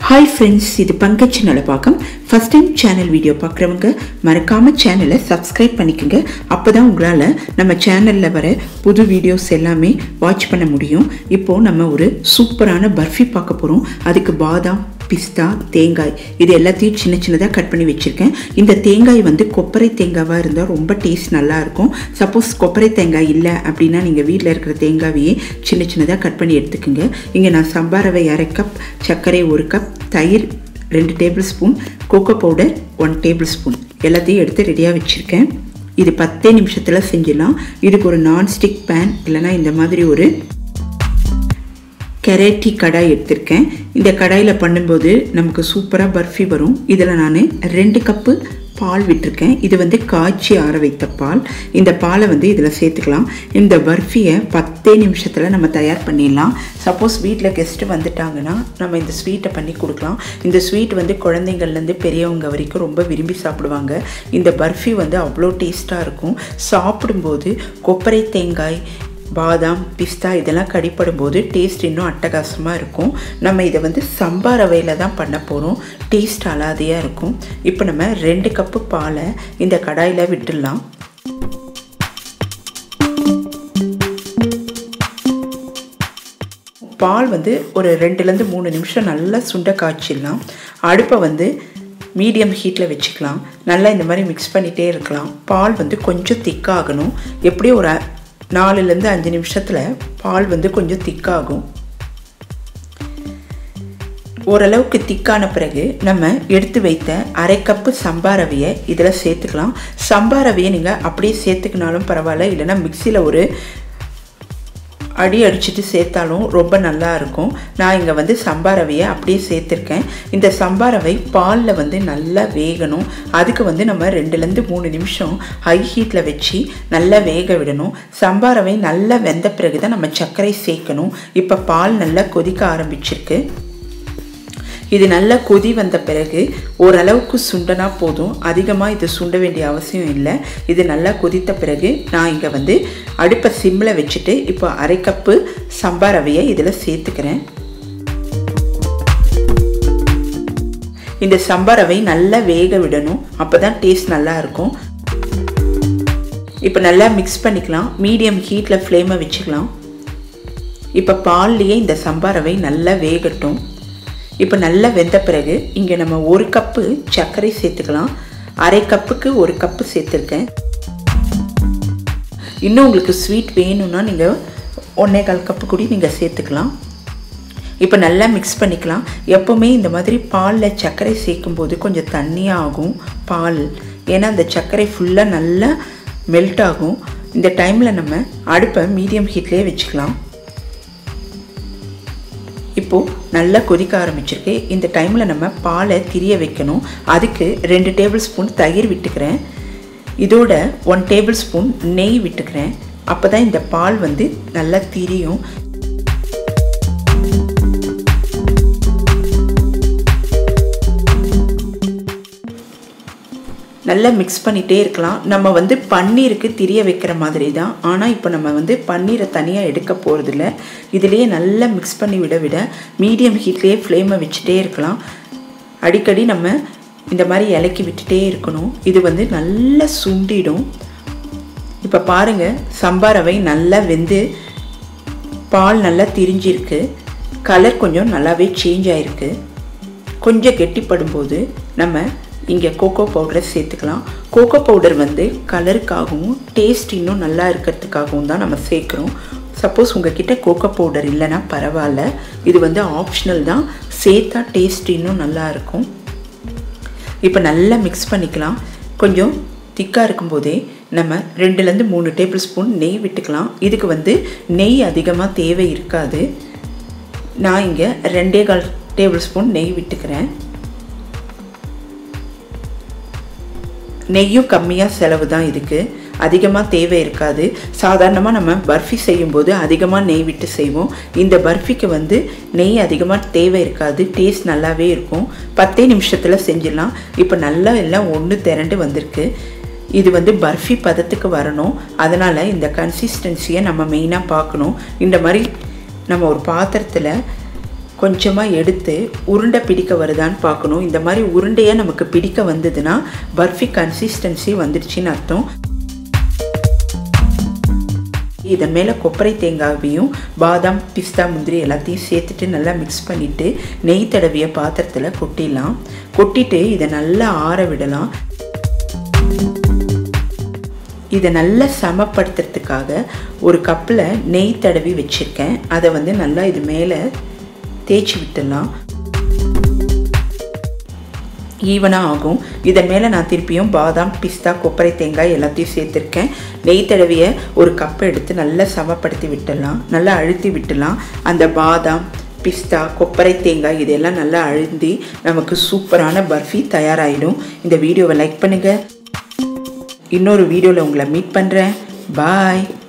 hi friends இது Pankaj Nalapakkam first time channel video பார்க்குறவங்க மறக்காம சேனலை சப்ஸ்கிரைப் பண்ணிக்கோங்க அப்போ தான் உங்களால் நம்ம சேனலில் வர புது வீடியோஸ் எல்லாமே வாட்ச் பண்ண முடியும் இப்போது நம்ம ஒரு சூப்பரான பர்ஃபி பார்க்க போகிறோம் அதுக்கு பாதாம் பிஸ்தா தேங்காய் இது எல்லாத்தையும் சின்ன சின்னதாக கட் பண்ணி வச்சுருக்கேன் இந்த தேங்காய் வந்து கொப்பரை தேங்காவாக இருந்தால் ரொம்ப டேஸ்ட் நல்லாயிருக்கும் சப்போஸ் கொப்பரை தேங்காய் இல்லை அப்படின்னா நீங்கள் வீட்டில் இருக்கிற தேங்காவையே சின்ன சின்னதாக கட் பண்ணி எடுத்துக்கோங்க இங்கே நான் சம்பாரவை அரை கப் சர்க்கரை ஒரு கப் தயிர் ரெண்டு tablespoon cocoa powder one tablespoon எல்லாத்தையும் எடுத்து ரெடியாக வச்சுருக்கேன் இது பத்தே நிமிஷத்தில் செஞ்சிடலாம் இதுக்கு ஒரு நான்ஸ்டிக் பேன் இல்லைனா இந்த மாதிரி ஒரு கெரேட்டி கடாய் எடுத்திருக்கேன் இந்த கடாயில் பண்ணும்போது நமக்கு சூப்பராக பர்ஃபி வரும் இதில் நான் ரெண்டு கப்பு பால் விட்டுருக்கேன் இது வந்து காய்ச்சி ஆற வைத்த பால் இந்த பாலை வந்து இதில் சேர்த்துக்கலாம் இந்த பர்ஃபியை பத்தே நிமிஷத்தில் நம்ம தயார் பண்ணிடலாம் சப்போஸ் வீட்டில் கெஸ்ட்டு வந்துட்டாங்கன்னா நம்ம இந்த ஸ்வீட்டை பண்ணி கொடுக்கலாம் இந்த ஸ்வீட் வந்து குழந்தைங்கள்லேருந்து பெரியவங்க வரைக்கும் ரொம்ப விரும்பி சாப்பிடுவாங்க இந்த பர்ஃபி வந்து அவ்வளோ டேஸ்ட்டாக இருக்கும் சாப்பிடும்போது கொப்பரை தேங்காய் பாதாம் பிஸ்தா இதெல்லாம் கடிப்படும் போது டேஸ்ட் இன்னும் அட்டகாசமாக இருக்கும் நம்ம இதை வந்து சம்பா ரவையில் தான் பண்ண போகிறோம் டேஸ்ட் அலாதையாக இருக்கும் இப்போ நம்ம ரெண்டு கப்பு பாலை இந்த கடாயில் விட்டுடலாம் பால் வந்து ஒரு ரெண்டுலேருந்து மூணு நிமிஷம் நல்லா சுண்ட காய்ச்சிடலாம் அடுப்பை வந்து மீடியம் ஹீட்டில் வச்சுக்கலாம் நல்லா இந்த மாதிரி மிக்ஸ் பண்ணிகிட்டே இருக்கலாம் பால் வந்து கொஞ்சம் திக்காகணும் எப்படியும் ஒரு நாலுலேருந்து அஞ்சு நிமிஷத்தில் பால் வந்து கொஞ்சம் திக்காகும் ஓரளவுக்கு திக்கான பிறகு நம்ம எடுத்து வைத்த அரை கப்பு சம்பா ரவையை இதில் சேர்த்துக்கலாம் சம்பா ரவையை நீங்கள் அப்படியே சேர்த்துக்கினாலும் பரவாயில்ல இல்லைன்னா மிக்சியில் ஒரு அடி அடிச்சுட்டு சேர்த்தாலும் ரொம்ப நல்லா இருக்கும் நான் இங்கே வந்து சம்பா ரவையை அப்படியே சேர்த்துருக்கேன் இந்த சம்பா ரவை பாலில் வந்து நல்லா வேகணும் அதுக்கு வந்து நம்ம ரெண்டுலேருந்து மூணு நிமிஷம் ஹை ஹீட்டில் வச்சு நல்லா வேக விடணும் சம்பா ரவை நல்லா வெந்த பிறகு தான் நம்ம சர்க்கரை சேர்க்கணும் இப்போ பால் நல்லா கொதிக்க ஆரம்பிச்சிருக்கு இது நல்லா கொதி வந்த பிறகு ஓரளவுக்கு சுண்டனா போதும் அதிகமாக இது சுண்ட வேண்டிய அவசியம் இல்லை இது நல்லா கொதித்த பிறகு நான் இங்கே வந்து அடுப்பை சிம்மில் வச்சுட்டு இப்போ அரை கப்பு சம்பா ரவையை இதில் சேர்த்துக்கிறேன் இந்த சம்பா ரவை நல்லா வேக விடணும் அப்போ தான் டேஸ்ட் நல்லா இருக்கும் இப்போ நல்லா மிக்ஸ் பண்ணிக்கலாம் மீடியம் ஹீட்டில் ஃப்ளேமை வச்சுக்கலாம் இப்போ பால்லையே இந்த சம்பா ரவை நல்லா வேகட்டும் இப்போ நல்லா வெந்த பிறகு இங்கே நம்ம ஒரு கப்பு சர்க்கரை சேர்த்துக்கலாம் அரை கப்புக்கு ஒரு கப்பு சேர்த்துருக்கேன் இன்னும் உங்களுக்கு ஸ்வீட் வேணும்னா நீங்கள் ஒன்றே கால் கப்பு கூட நீங்கள் சேர்த்துக்கலாம் இப்போ நல்லா மிக்ஸ் பண்ணிக்கலாம் எப்போவுமே இந்த மாதிரி பாலில் சர்க்கரை சேர்க்கும்போது கொஞ்சம் தண்ணியாக ஆகும் பால் ஏன்னா அந்த சர்க்கரை ஃபுல்லாக நல்லா மெல்ட் ஆகும் இந்த டைமில் நம்ம அடுப்பை மீடியம் ஹீட்லேயே வச்சுக்கலாம் இப்போது நல்லா கொதிக்க ஆரம்பிச்சிருக்கு இந்த டைமில் நம்ம பாலை திரிய வைக்கணும் அதுக்கு ரெண்டு டேபிள் ஸ்பூன் தயிர் விட்டுக்கிறேன் இதோட ஒன் டேபிள் ஸ்பூன் நெய் விட்டுக்கிறேன் அப்போ தான் இந்த பால் வந்து நல்லா திரியும் நல்லா மிக்ஸ் பண்ணிகிட்டே இருக்கலாம் நம்ம வந்து பன்னீருக்கு திரிய வைக்கிற மாதிரி தான் ஆனால் இப்போ நம்ம வந்து பன்னீரை தனியாக எடுக்க போகிறதில்ல இதிலேயே நல்லா மிக்ஸ் பண்ணி விட விட மீடியம் ஹீட்லேயே ஃப்ளேமை வச்சுட்டே இருக்கலாம் அடிக்கடி நம்ம இந்த மாதிரி இலக்கி விட்டுட்டே இருக்கணும் இது வந்து நல்லா சுண்டிடும் இப்போ பாருங்கள் சம்பாரவை நல்லா வெந்து பால் நல்லா திரிஞ்சிருக்கு கலர் கொஞ்சம் நல்லாவே சேஞ்ச் ஆகிருக்கு கொஞ்சம் கெட்டிப்படும் போது நம்ம இங்கே கோகோ பவுடரை சேர்த்துக்கலாம் கோகோ பவுடர் வந்து கலருக்காகவும் டேஸ்ட் இன்னும் நல்லா இருக்கிறதுக்காகவும் தான் நம்ம சேர்க்குறோம் சப்போஸ் உங்ககிட்ட கோகோ பவுடர் இல்லைன்னா பரவாயில்ல இது வந்து ஆப்ஷனல் தான் சேர்த்தா டேஸ்ட் இன்னும் நல்லா இருக்கும் இப்போ நல்லா மிக்ஸ் பண்ணிக்கலாம் கொஞ்சம் திக்காக இருக்கும்போதே நம்ம ரெண்டுலேருந்து மூணு டேபிள் ஸ்பூன் நெய் விட்டுக்கலாம் இதுக்கு வந்து நெய் அதிகமாக தேவை இருக்காது நான் இங்கே ரெண்டே கால் டேபிள் ஸ்பூன் நெய் விட்டுக்கிறேன் நெய்யும் கம்மியாக செலவு தான் இதுக்கு அதிகமாக தேவை இருக்காது சாதாரணமாக நம்ம பர்ஃபி செய்யும்போது அதிகமாக நெய் விட்டு செய்வோம் இந்த பர்ஃபிக்கு வந்து நெய் அதிகமாக தேவை இருக்காது டேஸ்ட் நல்லாவே இருக்கும் பத்தே நிமிஷத்தில் செஞ்சிடலாம் இப்போ நல்லா எல்லாம் ஒன்று திரண்டு வந்திருக்கு இது வந்து பர்ஃபி பதத்துக்கு வரணும் அதனால் இந்த கன்சிஸ்டன்சியை நம்ம மெயினாக பார்க்கணும் இந்த மாதிரி நம்ம ஒரு பாத்திரத்தில் கொஞ்சமாக எடுத்து உருண்டை பிடிக்க வருதான்னு பார்க்கணும் இந்த மாதிரி உருண்டையாக நமக்கு பிடிக்க வந்ததுன்னா பர்ஃபி கன்சிஸ்டன்சி வந்துடுச்சின்னு அர்த்தம் இதன் மேலே கொப்பரை தேங்காவையும் பாதாம் பிஸ்தா முந்திரி எல்லாத்தையும் சேர்த்துட்டு நல்லா மிக்ஸ் பண்ணிவிட்டு நெய் தடவிய பாத்திரத்தில் கொட்டிடலாம் கொட்டிட்டு இதை நல்லா ஆற விடலாம் இதை நல்லா சமப்படுத்துறதுக்காக ஒரு கப்பில் நெய் தடவி வச்சுருக்கேன் அதை வந்து நல்லா இது மேலே தேய்ச்சி விட்டுடலாம் ஈவனாக ஆகும் இதன் மேலே நான் திருப்பியும் பாதாம் பிஸ்தா கொப்பரை தேங்காய் எல்லாத்தையும் சேர்த்துருக்கேன் நெய் தடவிய ஒரு கப்பை எடுத்து நல்லா சமப்படுத்தி விட்டுடலாம் நல்லா அழுத்தி விட்டுடலாம் அந்த பாதாம் பிஸ்தா கொப்பரை தேங்காய் இதெல்லாம் நல்லா அழுந்தி நமக்கு சூப்பரான பர்ஃபி தயாராகிடும் இந்த வீடியோவை லைக் பண்ணுங்கள் இன்னொரு வீடியோவில் உங்களை மீட் பண்ணுறேன் பாய்